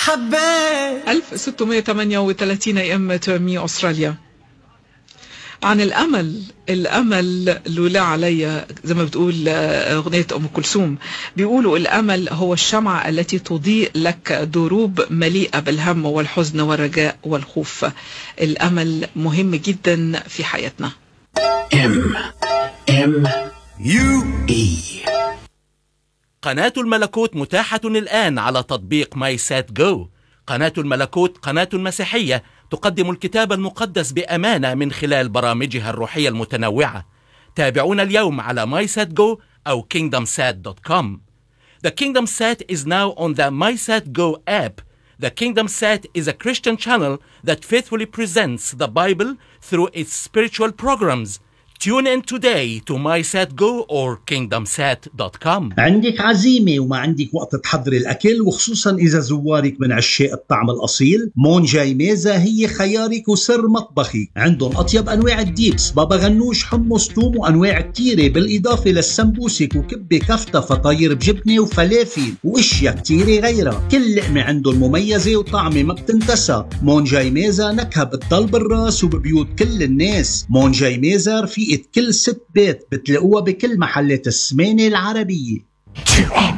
حبيت 1638 ام مي استراليا عن الامل الامل لولا علي زي ما بتقول آه، اغنيه ام كلثوم بيقولوا الامل هو الشمعه التي تضيء لك دروب مليئه بالهم والحزن والرجاء والخوف الامل مهم جدا في حياتنا M M U E قناة الملكوت متاحة الآن على تطبيق ماي سات جو قناة الملكوت قناة مسيحية تقدم الكتاب المقدس بأمانة من خلال برامجها الروحية المتنوعة تابعونا اليوم على MySatGo أو kingdomsat.com The Kingdom Sat is now on the MySat Go app. The Kingdom Sat is a Christian channel that faithfully presents the Bible through its spiritual programs. Tune in today to MySatGo or kingdomsat.com. عندك عزيمة وما عندك وقت تحضري الأكل وخصوصا إذا زوارك من عشاق الطعم الأصيل مون جاي ميزة هي خيارك وسر مطبخي عندهم أطيب أنواع الديبس بابا غنوش حمص توم وأنواع كتيرة بالإضافة للسمبوسك وكبة كفتة فطاير بجبنة وفلافل وأشياء كتيرة غيرها كل لقمة عندهم مميزة وطعمة ما بتنتسى مون جاي ميزة نكهة بتضل بالراس وببيوت كل الناس مون جاي ميزة رفيقة كل ست بيت بتلاقوها بكل محلات السمانة العربية